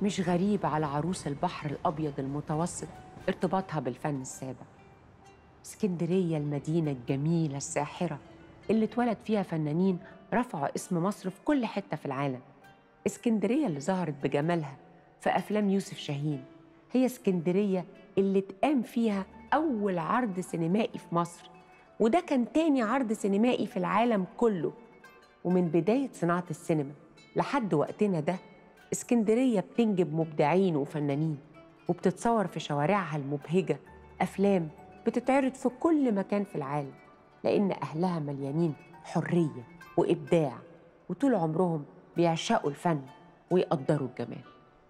مش غريب على عروس البحر الأبيض المتوسط ارتباطها بالفن السابع اسكندرية المدينة الجميلة الساحرة اللي اتولد فيها فنانين رفعوا اسم مصر في كل حتة في العالم اسكندرية اللي ظهرت بجمالها في أفلام يوسف شاهين هي اسكندرية اللي اتقام فيها أول عرض سينمائي في مصر وده كان تاني عرض سينمائي في العالم كله ومن بداية صناعة السينما لحد وقتنا ده اسكندرية بتنجب مبدعين وفنانين وبتتصور في شوارعها المبهجة أفلام بتتعرض في كل مكان في العالم لأن أهلها مليانين حرية وإبداع وطول عمرهم بيعشقوا الفن ويقدروا الجمال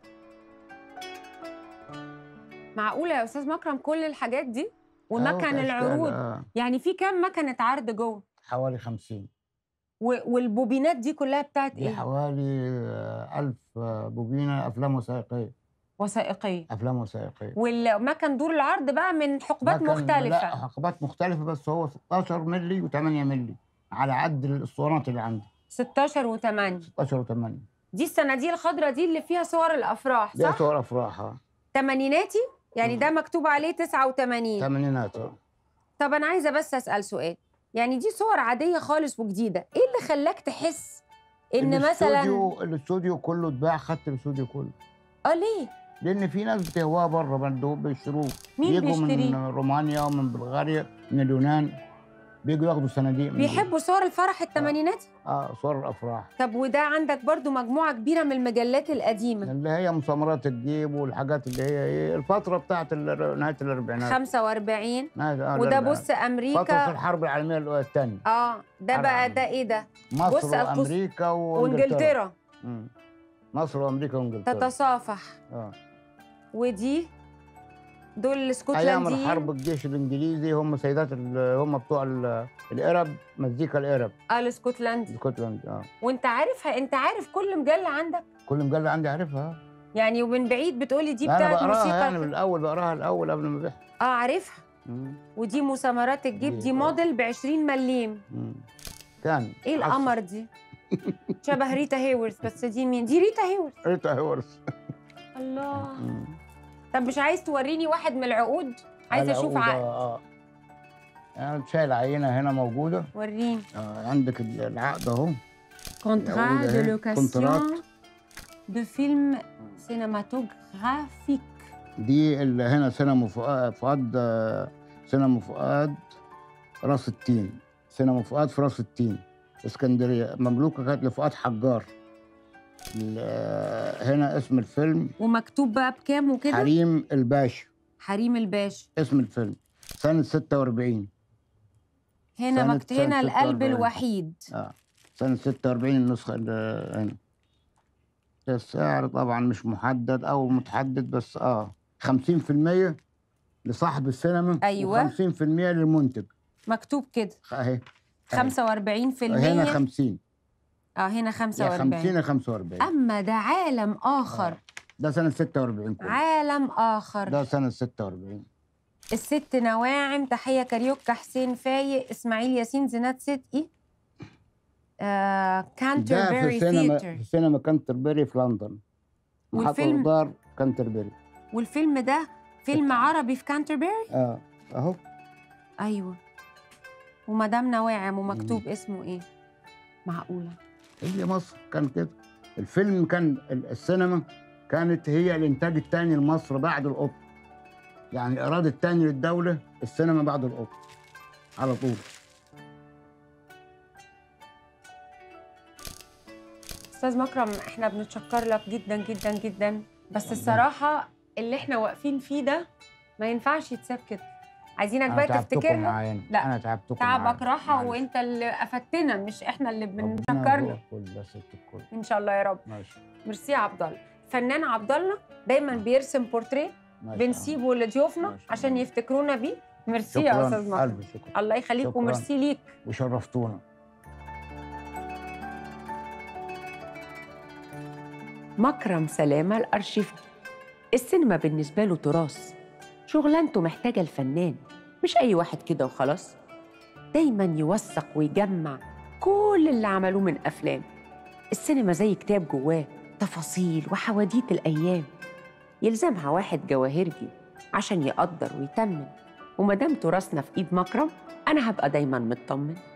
معقوله يا استاذ مكرم كل الحاجات دي أهو ومكن كأشكال، العروض آه. يعني في كام مكنه عرض جوه حوالي 50 و- والبوبينات دي كلها بتاعت دي ايه حوالي آه، 1000 آه، بوبينة أفلام وثائقية وثائقيه أفلام وثائقية والمكن دور العرض بقى من حقبات لكن لا مختلفه حقبات مختلفة بس هو 16 مللي و8 مللي على عد الاسطوانات اللي عندي 16 و8 16 و8 دي الصناديق الخضراء دي اللي فيها صور الافراح دي صح صور افراح اه تمانيناتي يعني مم. ده مكتوب عليه 89 ثمانينات اه طب انا عايزه بس اسال سؤال يعني دي صور عاديه خالص وجديده ايه اللي خلاك تحس ان مثلا الاستوديو الاستوديو كله اتباع خدت الاستوديو كله اه ليه لان في ناس بتهواه بره برضه بيشتروه مين بيجوا بيشتريه من رومانيا ومن بلغاريا من اليونان بيجوا ياخدوا صناديق من دول. بيحبوا صور الفرح الثمانيناتي اه صور الافراح طب وده عندك برضو مجموعه كبيره من المجلات القديمه اللي هي مسامرات الجيب والحاجات اللي هي ايه الفتره بتاعت ال- نهايه الاربعينات 45 نهاية آه وده الأربعينات. بص فتره امريكا الحرب العالميه الثانيه اه ده على بقى عمي. ده ايه ده مصر بص القص- وامريكا وانجلترا وانجلترا مم. مصر وامريكا وانجلترا تتصافح اه ودي دول ايام الاسكتلنديين الحرب الجيش الانجليزي هم سيدات ال- هم بتوع ال- القرب مزيكا القرب اه الاسكتلندي اسكتلند اه وانت عارف انت عارف كل مجله عندك كل مجله عندي عارفها يعني ومن بعيد بتقولي دي لا، انا بتاعت بقراها موسيقى يعني من كده. الاول بقراها الاول قبل ما ابيعها اه عارفها مم. ودي مسامرات الجيب دي- دي آه. موديل ب 20 مليم مم. كان ايه حصل. القمر دي شبه ريتا هيورث بس دي مين دي ريتا هيورث ريتا هيورث الله مم. طب مش عايز توريني واحد من العقود عايزه اشوف العقود، عقد اه انا شايل عينه هنا موجوده وريني آه عندك ال- العقد اهو كونترا العقود دو أهي. لوكاسيون كونترات. دو فيلم سينماتوغرافيك دي اللي هنا سينما فؤاد فؤاد آه، سينما فؤاد راس التين سينما فؤاد في راس التين اسكندريه مملوكه كانت لفؤاد حجار ال- آه، هنا اسم الفيلم ومكتوب بقى بكام وكده حريم الباشا حريم الباشا اسم الفيلم سنه 46 هنا سنة- مكت... سنة هنا القلب 46. الوحيد اه سنه 46 النسخه اللي هنا السعر طبعا مش محدد او متحدد بس اه 50% لصاحب السينما أيوة. و50% للمنتج مكتوب كده اهي 45% هنا 50 اه هنا يا 45 50 يا 45 اما ده عالم اخر ده سنة 46 كله عالم اخر ده سنة 46 الست نواعم تحية كاريوكا حسين فايق إسماعيل ياسين زينات صدقي آه ده في كانتربري سينما ثياتر في سينما كانتربري في لندن محطة والفيلم دار كانتربري والفيلم ده فيلم عربي في كانتربري اه اهو أيوه ومدام نواعم ومكتوب اسمه إيه معقولة هي مصر كان كده الفيلم كان ال- السينما كانت هي الانتاج الثاني لمصر بعد القطر يعني الايراد الثاني للدولة السينما بعد القطر على طول أستاذ مكرم إحنا بنتشكر لك جدا جدا جدا بس ربنا- الصراحة اللي إحنا واقفين فيه ده ما ينفعش يتساب كده عايزينك انا بقى تعبتكم تفتكرها معايا لا، انا تعبتكم تعبك معايا. راحة معلش. وأنت اللي أفدتنا مش إحنا اللي ربنا بنشكر يرزقك لك كل ده ست الكل إن شاء الله يا رب ماشي ميرسي يا عبد الله فنان عبد الله دايما بيرسم بورتريه ماشي بنسيبه لضيوفنا ماشي. عشان يفتكرونا بيه ميرسي يا شكرا استاذ مكرم الف شكر الله يخليك شكراً. وميرسي ليك وشرفتونا مكرم سلامة الأرشيفي السينما بالنسبة له تراث شغلانته محتاجة الفنان مش أي واحد كده وخلاص دايما يوثق ويجمع كل اللي عملوه من أفلام السينما زي كتاب جواه تفاصيل وحواديت الأيام يلزمها واحد جواهرجي عشان يقدر ويتمن ومادام تراثنا في إيد مكرم أنا هبقى دايما مطمن